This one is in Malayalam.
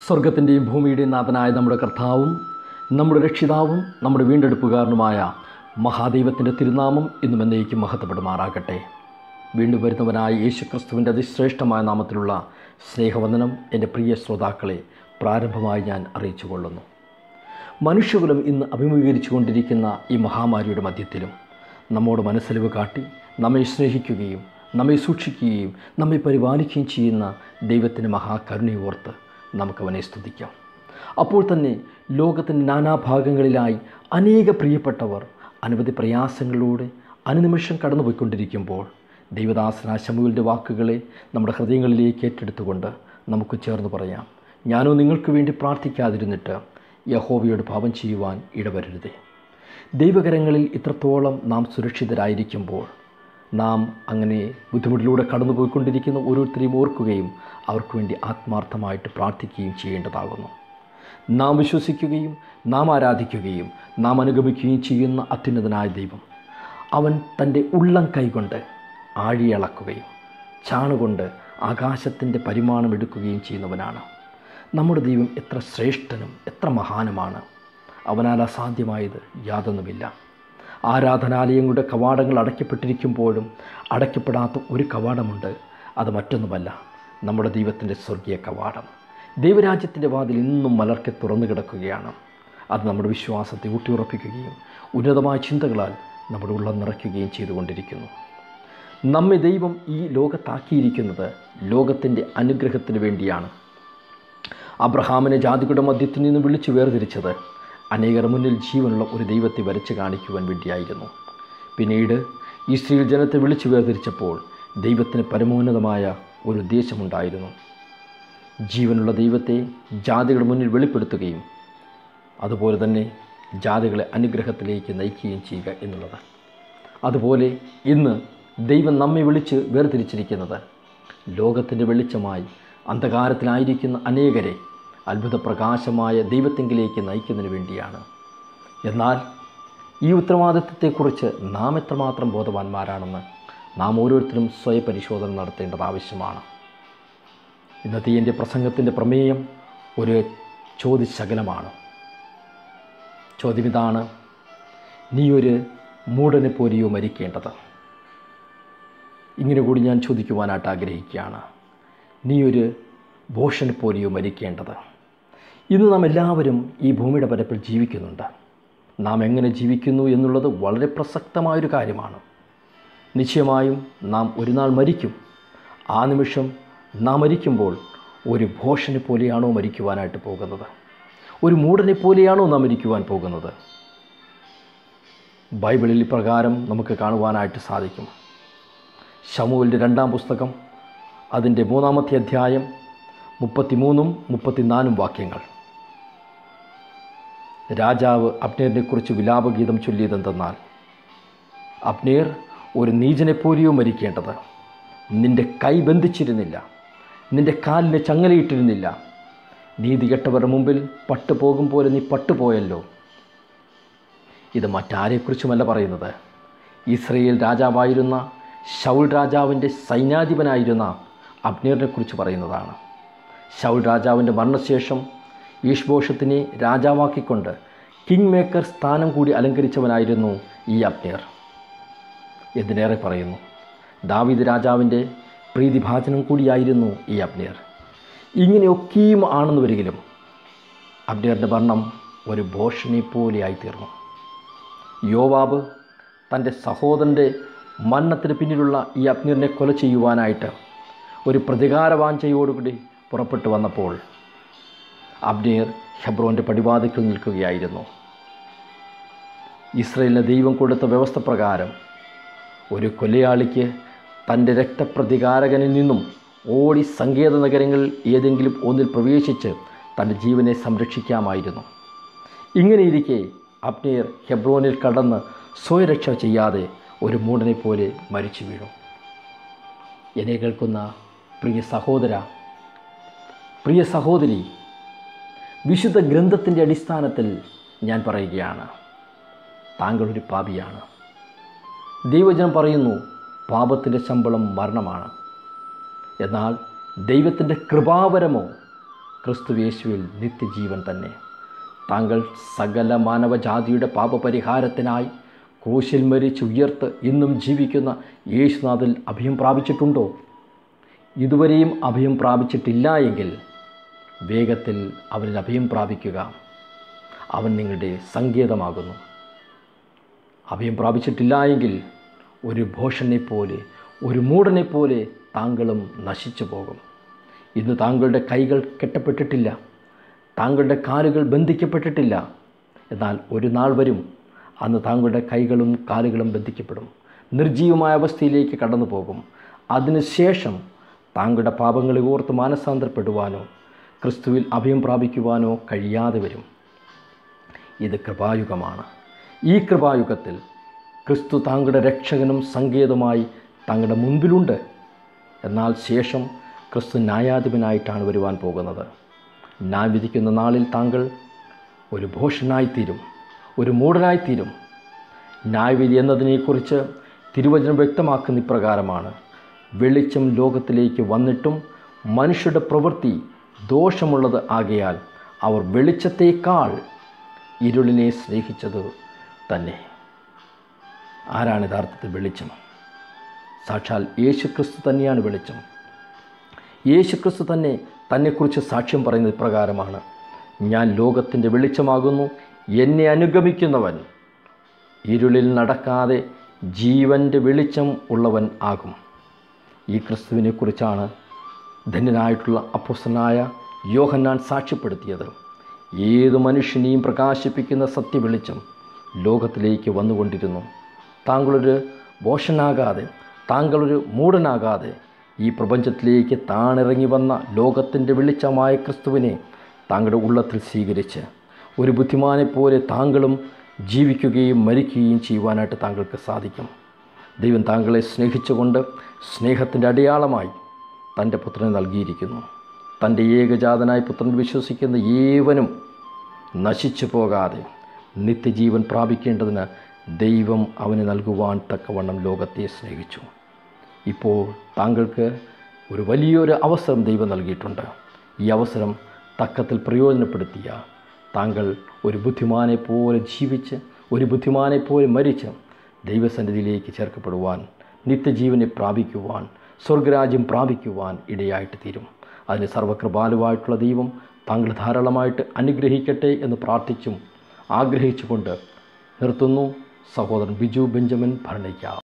സ്വർഗത്തിൻ്റെയും ഭൂമിയുടെയും നാഥനായ നമ്മുടെ കർത്താവും നമ്മുടെ രക്ഷിതാവും നമ്മുടെ വീണ്ടെടുപ്പുകാരനുമായ മഹാദൈവത്തിൻ്റെ തിരുനാമം ഇന്നും എന്നേക്കും മഹത്വപ്പെടുമാറാകട്ടെ വീണ്ടും വരുന്നവനായ യേശു ക്രിസ്തുവിൻ്റെ അതിശ്രേഷ്ഠമായ നാമത്തിലുള്ള സ്നേഹവന്ദനം എൻ്റെ പ്രിയ ശ്രോതാക്കളെ പ്രാരംഭമായി ഞാൻ അറിയിച്ചു കൊള്ളുന്നു മനുഷ്യകുലം ഇന്ന് അഭിമുഖീകരിച്ചു കൊണ്ടിരിക്കുന്ന ഈ മഹാമാരിയുടെ മധ്യത്തിലും നമ്മോട് മനസ്സലിവ് കാട്ടി നമ്മെ സ്നേഹിക്കുകയും നമ്മെ സൂക്ഷിക്കുകയും നമ്മെ പരിപാലിക്കുകയും ചെയ്യുന്ന ദൈവത്തിൻ്റെ മഹാകരുണയോർത്ത് നമുക്കവനെ സ്തുതിക്കാം അപ്പോൾ തന്നെ ലോകത്തിൻ്റെ നാനാഭാഗങ്ങളിലായി അനേക പ്രിയപ്പെട്ടവർ അനവധി പ്രയാസങ്ങളിലൂടെ അനുനിമിഷം കടന്നുപോയിക്കൊണ്ടിരിക്കുമ്പോൾ ദൈവദാസന ശമുവിൻ്റെ വാക്കുകളെ നമ്മുടെ ഹൃദയങ്ങളിലേക്ക് ഏറ്റെടുത്തുകൊണ്ട് നമുക്ക് ചേർന്ന് പറയാം ഞാനോ നിങ്ങൾക്ക് വേണ്ടി പ്രാർത്ഥിക്കാതിരുന്നിട്ട് യഹോവയോട് പാപം ചെയ്യുവാൻ ഇടവരരുതേ ദൈവകരങ്ങളിൽ ഇത്രത്തോളം നാം സുരക്ഷിതരായിരിക്കുമ്പോൾ നാം അങ്ങനെ ബുദ്ധിമുട്ടിലൂടെ കടന്നുപോയിക്കൊണ്ടിരിക്കുന്ന ഓരോരുത്തരെയും ഓർക്കുകയും അവർക്ക് വേണ്ടി ആത്മാർത്ഥമായിട്ട് പ്രാർത്ഥിക്കുകയും ചെയ്യേണ്ടതാകുന്നു നാം വിശ്വസിക്കുകയും നാം ആരാധിക്കുകയും നാം അനുഗമിക്കുകയും ചെയ്യുന്ന അത്യുന്നതനായ ദൈവം അവൻ തൻ്റെ ഉള്ളം കൈകൊണ്ട് ആഴിയളക്കുകയും ചാണുകൊണ്ട് ആകാശത്തിൻ്റെ പരിമാണം എടുക്കുകയും ചെയ്യുന്നവനാണ് നമ്മുടെ ദൈവം എത്ര ശ്രേഷ്ഠനും എത്ര മഹാനുമാണ് അവനാൽ അസാധ്യമായത് യാതൊന്നുമില്ല ആരാധനാലയങ്ങളുടെ കവാടങ്ങൾ അടയ്ക്കപ്പെട്ടിരിക്കുമ്പോഴും അടയ്ക്കപ്പെടാത്ത ഒരു കവാടമുണ്ട് അത് മറ്റൊന്നുമല്ല നമ്മുടെ ദൈവത്തിൻ്റെ സ്വർഗീയ കവാടം ദൈവരാജ്യത്തിൻ്റെ വാതിൽ ഇന്നും മലർക്കെ തുറന്നു കിടക്കുകയാണ് അത് നമ്മുടെ വിശ്വാസത്തെ ഊട്ടിയുറപ്പിക്കുകയും ഉന്നതമായ ചിന്തകളാൽ നമ്മുടെ ഉള്ളം നിറയ്ക്കുകയും ചെയ്തുകൊണ്ടിരിക്കുന്നു നമ്മെ ദൈവം ഈ ലോകത്താക്കിയിരിക്കുന്നത് ലോകത്തിൻ്റെ അനുഗ്രഹത്തിന് വേണ്ടിയാണ് അബ്രഹാമിനെ ജാതികളുടെ മധ്യത്തിൽ നിന്ന് വിളിച്ചു വേർതിരിച്ചത് അനേകർ മുന്നിൽ ജീവനുള്ള ഒരു ദൈവത്തെ വരച്ച് കാണിക്കുവാൻ വേണ്ടിയായിരുന്നു പിന്നീട് ഇസ്രയേൽ ജനത്തെ വിളിച്ചു വേർതിരിച്ചപ്പോൾ ദൈവത്തിന് പരമോന്നതമായ ഒരു ഉദ്ദേശമുണ്ടായിരുന്നു ജീവനുള്ള ദൈവത്തെ ജാതികളുടെ മുന്നിൽ വെളിപ്പെടുത്തുകയും അതുപോലെ തന്നെ ജാതികളെ അനുഗ്രഹത്തിലേക്ക് നയിക്കുകയും ചെയ്യുക എന്നുള്ളത് അതുപോലെ ഇന്ന് ദൈവം നമ്മെ വിളിച്ച് വേർതിരിച്ചിരിക്കുന്നത് ലോകത്തിൻ്റെ വെളിച്ചമായി അന്ധകാരത്തിലായിരിക്കുന്ന അനേകരെ അത്ഭുത പ്രകാശമായ ദൈവത്തെങ്കിലേക്ക് നയിക്കുന്നതിന് വേണ്ടിയാണ് എന്നാൽ ഈ ഉത്തരവാദിത്വത്തെക്കുറിച്ച് നാം എത്രമാത്രം ബോധവാന്മാരാണെന്ന് നാം ഓരോരുത്തരും സ്വയപരിശോധന നടത്തേണ്ടത് ആവശ്യമാണ് ഇന്നത്തെ എൻ്റെ പ്രസംഗത്തിൻ്റെ പ്രമേയം ഒരു ചോദ്യശകലമാണ് ചോദ്യം ഇതാണ് നീ ഒരു മൂടനെ പോലെയോ മരിക്കേണ്ടത് ഇങ്ങനെ കൂടി ഞാൻ ചോദിക്കുവാനായിട്ട് ആഗ്രഹിക്കുകയാണ് നീ ഒരു ഭോഷനെ പോലെയോ മരിക്കേണ്ടത് ഇന്ന് നാം എല്ലാവരും ഈ ഭൂമിയുടെ പരപ്പിൽ ജീവിക്കുന്നുണ്ട് നാം എങ്ങനെ ജീവിക്കുന്നു എന്നുള്ളത് വളരെ പ്രസക്തമായൊരു കാര്യമാണ് നിശ്ചയമായും നാം ഒരു നാൾ മരിക്കും ആ നിമിഷം നാം മരിക്കുമ്പോൾ ഒരു ഭോഷനെ പോലെയാണോ മരിക്കുവാനായിട്ട് പോകുന്നത് ഒരു മൂടനെ പോലെയാണോ നാം മരിക്കുവാൻ പോകുന്നത് ബൈബിളിൽ പ്രകാരം നമുക്ക് കാണുവാനായിട്ട് സാധിക്കും ഷമുവിൻ്റെ രണ്ടാം പുസ്തകം അതിൻ്റെ മൂന്നാമത്തെ അധ്യായം മുപ്പത്തിമൂന്നും മുപ്പത്തിനാലും വാക്യങ്ങൾ രാജാവ് അപ്നേറിനെക്കുറിച്ച് വിലാപഗീതം ചൊല്ലിയതെന്തെന്നാൽ അപ്നേർ ഒരു നീചനെപ്പോലെയോ മരിക്കേണ്ടത് നിന്റെ കൈ ബന്ധിച്ചിരുന്നില്ല നിന്റെ കാലിന് ചങ്ങലയിട്ടിരുന്നില്ല നീതി കെട്ടവരുടെ മുമ്പിൽ പട്ടു പോകും പോലെ നീ പട്ടുപോയല്ലോ ഇത് മറ്റാരെക്കുറിച്ചുമല്ല പറയുന്നത് ഇസ്രയേൽ രാജാവായിരുന്ന ഷൗൾ രാജാവിൻ്റെ സൈന്യാധിപനായിരുന്ന അബ്നേറിനെക്കുറിച്ച് പറയുന്നതാണ് ഷൗൾ രാജാവിൻ്റെ മരണശേഷം ഈഷ്ബോഷത്തിനെ രാജാവാക്കിക്കൊണ്ട് കിങ് മേക്കർ സ്ഥാനം കൂടി അലങ്കരിച്ചവനായിരുന്നു ഈ അബ്നേർ എന്തിനേറെ പറയുന്നു ദാവീദ് രാജാവിൻ്റെ പ്രീതിഭാചനം കൂടിയായിരുന്നു ഈ അബ്നേർ ഇങ്ങനെയൊക്കെയും ആണെന്ന് വരികിലും അബ്നേറിൻ്റെ ഭരണം ഒരു ഭോഷനെ പോലെയായിത്തീർന്നു യോവാബ് തൻ്റെ സഹോദരൻ്റെ മരണത്തിന് പിന്നിലുള്ള ഈ അഗ്നിറിനെ കൊല ചെയ്യുവാനായിട്ട് ഒരു പ്രതികാരവാഞ്ചയോടുകൂടി പുറപ്പെട്ടു വന്നപ്പോൾ അബ്നീർ ഹെബ്രോൻ്റെ പടിവാതിക്കൽ നിൽക്കുകയായിരുന്നു ഇസ്രയേലിന് ദൈവം കൊടുത്ത വ്യവസ്ഥ പ്രകാരം ഒരു കൊലയാളിക്ക് തൻ്റെ രക്തപ്രതികാരകനിൽ നിന്നും ഓടി സങ്കേത നഗരങ്ങളിൽ ഏതെങ്കിലും ഒന്നിൽ പ്രവേശിച്ച് തൻ്റെ ജീവനെ സംരക്ഷിക്കാമായിരുന്നു ഇങ്ങനെയിരിക്കെ അബ്നീർ ഹെബ്രോനിൽ കടന്ന് സ്വയരക്ഷ ചെയ്യാതെ ഒരു മൂടനെ പോലെ മരിച്ചു വീണു എന്നെ കേൾക്കുന്ന പ്രിയ സഹോദര പ്രിയ സഹോദരി വിശുദ്ധ ഗ്രന്ഥത്തിൻ്റെ അടിസ്ഥാനത്തിൽ ഞാൻ പറയുകയാണ് താങ്കളൊരു പാപിയാണ് ദൈവജനം പറയുന്നു പാപത്തിൻ്റെ ശമ്പളം മരണമാണ് എന്നാൽ ദൈവത്തിൻ്റെ കൃപാവരമോ ക്രിസ്തുവേശുവിൽ നിത്യജീവൻ തന്നെ താങ്കൾ സകല മാനവജാതിയുടെ പാപപരിഹാരത്തിനായി ക്രൂശിൽ മരിച്ച് ഉയർത്ത് ഇന്നും ജീവിക്കുന്ന യേശുനാഥിൽ അഭയം പ്രാപിച്ചിട്ടുണ്ടോ ഇതുവരെയും അഭയം പ്രാപിച്ചിട്ടില്ല എങ്കിൽ വേഗത്തിൽ അവനിൽ അഭയം പ്രാപിക്കുക അവൻ നിങ്ങളുടെ സങ്കേതമാകുന്നു അഭയം പ്രാപിച്ചിട്ടില്ല എങ്കിൽ ഒരു ഭോഷനെ പോലെ ഒരു മൂടനെ പോലെ താങ്കളും നശിച്ചു പോകും ഇന്ന് താങ്കളുടെ കൈകൾ കെട്ടപ്പെട്ടിട്ടില്ല താങ്കളുടെ കാലുകൾ ബന്ധിക്കപ്പെട്ടിട്ടില്ല എന്നാൽ ഒരു നാൾ വരും അന്ന് താങ്കളുടെ കൈകളും കാലുകളും ബന്ധിക്കപ്പെടും നിർജീവമായ അവസ്ഥയിലേക്ക് കടന്നു പോകും അതിനുശേഷം താങ്കളുടെ പാപങ്ങളെ ഓർത്ത് മാനസാന്തരപ്പെടുവാനോ ക്രിസ്തുവിൽ അഭയം പ്രാപിക്കുവാനോ കഴിയാതെ വരും ഇത് കൃപായുഗമാണ് ഈ കൃപായുഗത്തിൽ ക്രിസ്തു താങ്കളുടെ രക്ഷകനും സങ്കേതമായി താങ്കളുടെ മുൻപിലുണ്ട് എന്നാൽ ശേഷം ക്രിസ്തു ന്യായാധിപനായിട്ടാണ് വരുവാൻ പോകുന്നത് ന്യായം വിധിക്കുന്ന നാളിൽ താങ്കൾ ഒരു ഭോഷനായിത്തീരും ഒരു മൂടനായിത്തീരും ന്യായവിധി എന്നതിനെക്കുറിച്ച് തിരുവചനം വ്യക്തമാക്കുന്ന ഇപ്രകാരമാണ് വെളിച്ചം ലോകത്തിലേക്ക് വന്നിട്ടും മനുഷ്യരുടെ പ്രവൃത്തി ദോഷമുള്ളത് ആകയാൽ അവർ വെളിച്ചത്തേക്കാൾ ഇരുളിനെ സ്നേഹിച്ചത് തന്നെ ആരാണ് യഥാർത്ഥത്തിൽ വെളിച്ചം സാക്ഷാൽ യേശുക്രിസ്തു തന്നെയാണ് വെളിച്ചം യേശുക്രിസ്തു തന്നെ തന്നെക്കുറിച്ച് സാക്ഷ്യം പറയുന്നത് ഇപ്രകാരമാണ് ഞാൻ ലോകത്തിൻ്റെ വെളിച്ചമാകുന്നു എന്നെ അനുഗമിക്കുന്നവൻ ഇരുളിൽ നടക്കാതെ ജീവൻ്റെ വെളിച്ചം ഉള്ളവൻ ആകും ഈ ക്രിസ്തുവിനെക്കുറിച്ചാണ് ധന്യനായിട്ടുള്ള അപ്പോസ്തനായ യോഹന്നാൻ സാക്ഷ്യപ്പെടുത്തിയത് ഏത് മനുഷ്യനെയും പ്രകാശിപ്പിക്കുന്ന സത്യവെളിച്ചം ലോകത്തിലേക്ക് വന്നുകൊണ്ടിരുന്നു താങ്കളൊരു ബോഷനാകാതെ താങ്കളൊരു മൂടനാകാതെ ഈ പ്രപഞ്ചത്തിലേക്ക് താണിറങ്ങി വന്ന ലോകത്തിൻ്റെ വെളിച്ചമായ ക്രിസ്തുവിനെ താങ്കളുടെ ഉള്ളത്തിൽ സ്വീകരിച്ച് ഒരു ബുദ്ധിമാനെ പോലെ താങ്കളും ജീവിക്കുകയും മരിക്കുകയും ചെയ്യുവാനായിട്ട് താങ്കൾക്ക് സാധിക്കും ദൈവം താങ്കളെ സ്നേഹിച്ചുകൊണ്ട് സ്നേഹത്തിൻ്റെ അടയാളമായി തൻ്റെ പുത്രനെ നൽകിയിരിക്കുന്നു തൻ്റെ ഏകജാതനായ പുത്രൻ വിശ്വസിക്കുന്ന ഏവനും നശിച്ചു പോകാതെ നിത്യജീവൻ പ്രാപിക്കേണ്ടതിന് ദൈവം അവന് നൽകുവാൻ തക്കവണ്ണം ലോകത്തെ സ്നേഹിച്ചു ഇപ്പോൾ താങ്കൾക്ക് ഒരു വലിയൊരു അവസരം ദൈവം നൽകിയിട്ടുണ്ട് ഈ അവസരം തക്കത്തിൽ പ്രയോജനപ്പെടുത്തിയ താങ്കൾ ഒരു ബുദ്ധിമാനെ പോലെ ജീവിച്ച് ഒരു ബുദ്ധിമാനെ പോലെ മരിച്ച് ദൈവസന്നിധിയിലേക്ക് ചേർക്കപ്പെടുവാൻ നിത്യജീവനെ പ്രാപിക്കുവാൻ സ്വർഗരാജ്യം പ്രാപിക്കുവാൻ ഇടയായിട്ട് തീരും അതിന് സർവകൃപാലുവായിട്ടുള്ള ദൈവം താങ്കൾ ധാരാളമായിട്ട് അനുഗ്രഹിക്കട്ടെ എന്ന് പ്രാർത്ഥിച്ചും ആഗ്രഹിച്ചുകൊണ്ട് നിർത്തുന്നു സഹോദരൻ ബിജു ബെഞ്ചമിൻ ഭരണിക്ക